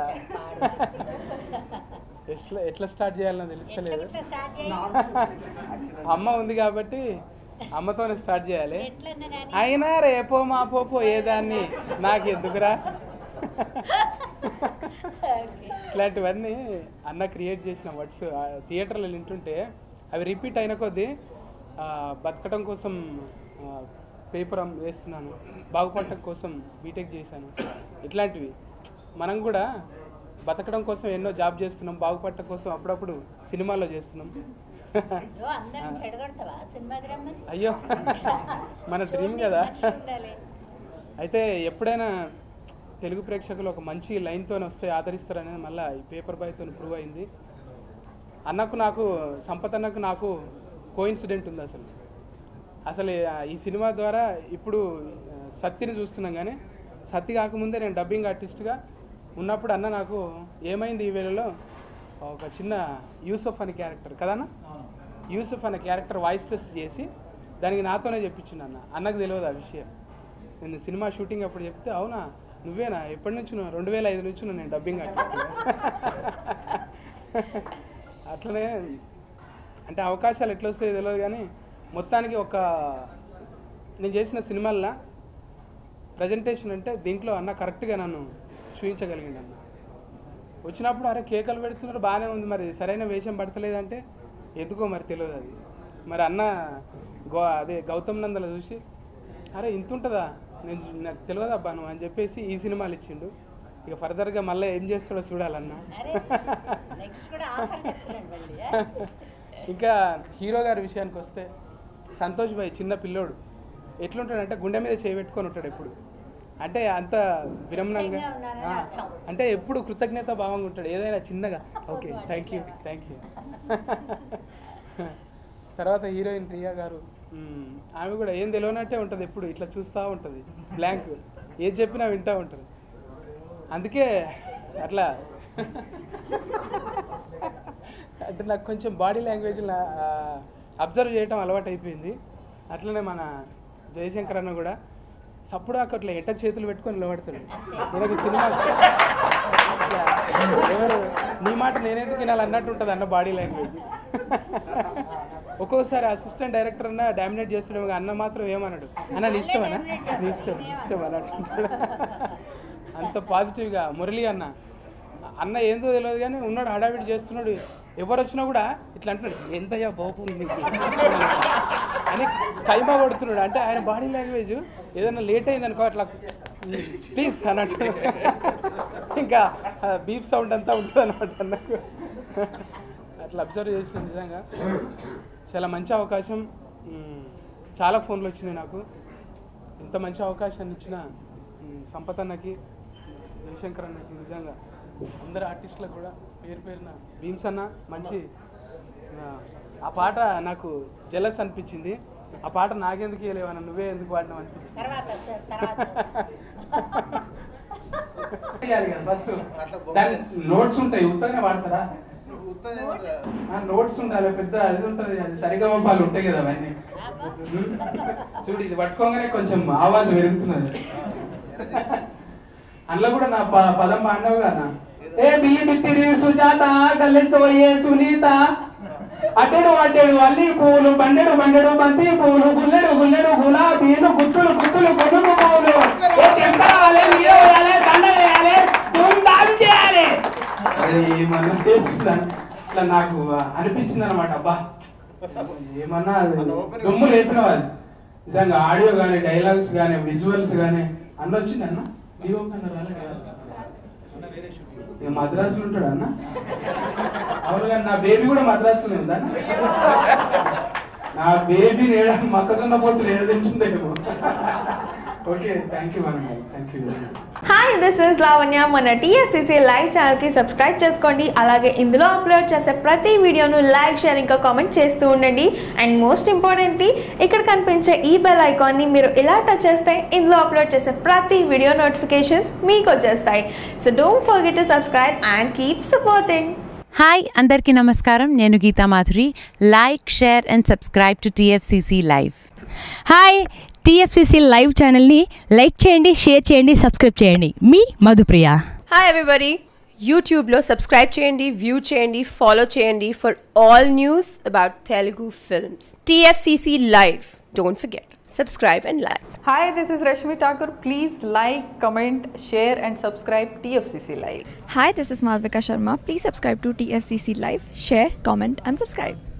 ఎట్లా ఎట్లా స్టార్ట్ చేయాలనో తెలుస్తలేదు ఎట్లా స్టార్ట్ చేయాలి అమ్మ ఉంది కాబట్టి అమ్మతోనే స్టార్ట్ చేయాలి ఎట్లన్నా కానీ అయినా రేపో మాపో పోయేదాన్ని నాకు ఎందుకురా ఇట్లాంటివన్నీ అన్న క్రియేట్ చేసిన వర్డ్స్ థియేటర్లో వింటుంటే అవి రిపీట్ అయిన కొద్దీ ఆ, బతకడం కోసం పేపర్ వేస్తున్నాను బాగుపడటం కోసం బీటెక్ చేశాను ఇట్లాంటివి మనం కూడా బతకడం కోసం ఎన్నో జాబ్ చేస్తున్నాం బాగుపడటం కోసం అప్పుడప్పుడు సినిమాలో చేస్తున్నాం అయ్యో అందరం చెడగొడతావా సినిమాకి రమ్మని అయ్యో మన డ్రీమ్ కదా మనిషి ఉండాలి అయితే ఎప్పుడైనా తెలుగు ప్రేక్షకులు ఒక మంచి లైన్తో వస్తే ఆదరిస్తారనేది మళ్ళీ ఈ పేపర్ బాయ్తో ప్రూవ్ అయింది అన్నకు నాకు సంపత్ అన్నకు నాకు కోయిన్సిడెంట్ ఉంది అసలు అసలు ఆ- ఈ సినిమా ద్వారా ఇప్పుడు ఆ, సత్తిని చూస్తున్నాం కానీ సత్తి కాకముందే నేను డబ్బింగ్ ఆర్టిస్ట్గా ఉన్నప్పుడు అన్న నాకు ఏమైంది ఈ వేళలో ఒక చిన్న యూసఫ్ అనే క్యారెక్టర్ కదన్నా యూసఫ్ అనే క్యారెక్టర్ వాయిస్ టెస్ట్ చేసి దానికి నాతోనే చెప్పించిండు అన్న అన్నకు తెలియదు ఆ విషయం నేను సినిమా షూటింగ్ అప్పుడు చెప్తే అవునా నువ్వేనా ఎప్పటి నుంచి నువ్వు రెండు వేల ఐదు నుంచి నువ్వు నేను డబ్బింగ్ ఆర్టిస్ట్ అట్లనే అంటే అవకాశాలు ఎట్లా వస్తాయో తెలియదు కానీ మొత్తానికి ఒక నేను చేసిన సినిమాల్లో ప్రజెంటేషన్ అంటే దీంట్లో అన్న కరెక్ట్గా నన్ను చూపించగలిగింది అన్న వచ్చినప్పుడు అరే కేకలు పెడుతున్నారు బాగానే ఉంది మరి సరైన వేషం పడతలేదంటే ఎందుకో మరి తెలియదు అది మరి అన్న గో అదే గౌతమ్ నందల చూసి అరే ఇంత ఉంటుందా నేను నాకు తెలియదు అబ్బా నువ్వు అని చెప్పేసి ఈ సినిమాలు ఇచ్చిండు ఇక ఫర్దర్గా మళ్ళీ ఏం చేస్తాడో చూడాలన్న అరే నెక్స్ట్ కూడా ఆఫర్ చెప్తున్నాడు మళ్ళీ ఆ? ఇంకా హీరో గారి విషయానికి వస్తే సంతోష్ భాయ్ చిన్న పిల్లోడు ఎట్లుంటాడంటే గుండె మీద చేయి పెట్టుకొని ఉంటాడు ఎప్పుడు అంటే అంత విరమణంగా కృతజ్ఞంగా ఉన్నానని ఆ, అర్థం. అంటే ఎప్పుడు కృతజ్ఞత భావంగా ఉంటాడు ఏదైనా చిన్నగా okay thank you thank you తర్వాత హీరోయిన్ ప్రియా గారు మ్మ్, ఆమె కూడా ఏం తెలియనట్టే ఉంటుంది ఎప్పుడు ఇట్లా చూస్తూ ఉంటుంది బ్లాంక్ ఏది చెప్పినా వింటూ ఉంటుంది అందుకే అట్లా అంటే నాకు కొంచెం బాడీ లాంగ్వేజ్ అబ్జర్వ్ చేయటం అలవాటు అయిపోయింది అట్లనే మన జయశంకర్ అన్న కూడా సప్పుడు అట్లా ఎట్ట చేతులు పెట్టుకొని నిలబడతాడు ఈయనకు సినిమా ఇట్లా ఎవరు నీ మాట నేనెందుకు వినాలి అన్నట్టు ఉంటుంది అన్న బాడీ లాంగ్వేజ్ ఒక్కోసారి అసిస్టెంట్ డైరెక్టర్ అన్న డామినేట్ చేస్తాడు అన్న మాత్రం ఏమన్నాడు అన్న నీ ఇష్టమన్నా నీ ఇష్టం నీ ఇష్టం అన్నట్టు అంత పాజిటివ్గా మురళి అన్న అన్న ఏందో తెలియదు కానీ ఉన్నాడు హడావిడి చేస్తున్నాడు ఎవరు వచ్చినా కూడా ఇట్లా అంటున్నాడు ఎంతయ్యా బాబు నీకు?" అని కైమా కొడుతున్నాడు అంటే ఆయన బాడీ లాంగ్వేజ్ ఏదైనా లేట్ అయింది అనుకో అట్లా ప్లీజ్ అన్నట్టు ఇంకా బీప్ సౌండ్ అంతా ఉంటుంది అనమాట అన్నకు అట్లా అబ్జర్వ్ చేసిన నిజంగా చాలా మంచి అవకాశం మ్, చాలా ఫోన్లు వచ్చినాయి నాకు ఇంత మంచి అవకాశాన్ని ఇచ్చిన మ్, సంపత్ అన్నకి జయశంకర్ అన్నకి నిజంగా అందరు ఆర్టిస్టులకు కూడా పేరు పేరున భీమ్స్ అన్న మంచి ఆ, ఆ పాట నాకు జలస్ అనిపించింది ఆ పాట నాకెందుకు ఇవ్వలేవన్న నువ్వే ఎందుకు వాడినావు అనిపించింది తర్వాత సార్ తర్వాత ఫస్ట్ నోట్స్ ఉంటాయి ఉత్తగానే వాడతారా నోట్స్ ఉండాలి పెద్ద ఇది ఉంటుంది అది సరిగా పంపాలు ఉంటాయి కదా అవన్నీ చూడు ఇది పట్టుకోగానే కొంచెం ఆవాజ్ పెరుగుతున్నది అందులో కూడా నా ప- పదం బాడినావు కదా ఏ బియ్య బిత్తిరి సుజాత గల్లెతో ఏ సునీత అటెడు అటెడు అల్లి పూలు బండెడు బండెడు బంతి పూలు గుల్లెడు గుల్లెడు గులాబీలు గుత్తులు గుత్తులు కొనుగు పూలు ఏ తెంపాలి, నీయవాలి, దండలేయాలి, ధూమ్ధాం చేయాలి అరే ఏమన్నా తెలుస్తుందా ఇట్లా నాకు అనిపించింది అనమాట అబ్బా ఏమన్నా అది దుమ్ము లేపినావు అది నిజంగా ఆడియో కానీ డైలాగ్స్ కానీ విజువల్స్ కానీ అన్న వచ్చింది అన్న డిఓ కన్నా రాలేదు కదా? ఇక మద్రాసులో ఉంటాడు అన్న అవును కానీ నా బేబీ కూడా మద్రాసులోనే ఉందా అన్న? నా బేబీ నేడ మొక్కజొన్న పోతులు ఏడ తింటుందేమో ఓకే థ్యాంక్ యూ అన్న thank you very much hi this is Lavanya మన టీఎఫ్సిసి లైవ్ ఛానల్కి సబ్స్క్రైబ్ చేసుకోండి అలాగే ఇందులో అప్లోడ్ చేసే ప్రతి వీడియోను లైక్ షేర్ ఇంకా కామెంట్ చేస్తూ ఉండండి అండ్ మోస్ట్ ఇంపార్టెంట్లీ ఇక్కడ కనిపించే ఈ బెల్ ఐకాన్ని మీరు ఇలా టచ్ చేస్తే ఇందులో అప్లోడ్ చేసే ప్రతి వీడియో నోటిఫికేషన్స్ మీకు వచ్చేస్తాయి so don't forget to subscribe and keep supporting hi అందరికీ నమస్కారం నేను Geeta Madhuri like share and subscribe to TFCC live hi TFCC live ఛానల్ని లైక్ చేయండి షేర్ చేయండి సబ్స్క్రైబ్ చేయండి మీ మధుప్రియ హాయ్ ఎవ్రీబడి యూట్యూబ్లో సబ్స్క్రైబ్ చేయండి వ్యూ చేయండి ఫాలో చేయండి for all news about Telugu films TFCC live don't forget subscribe and like Hi, this is Rashmi Thakur. Please like, comment, share, and subscribe TFCC Live. Hi, this is Malvika Sharma. Please subscribe to TFCC Live, share, comment, and subscribe.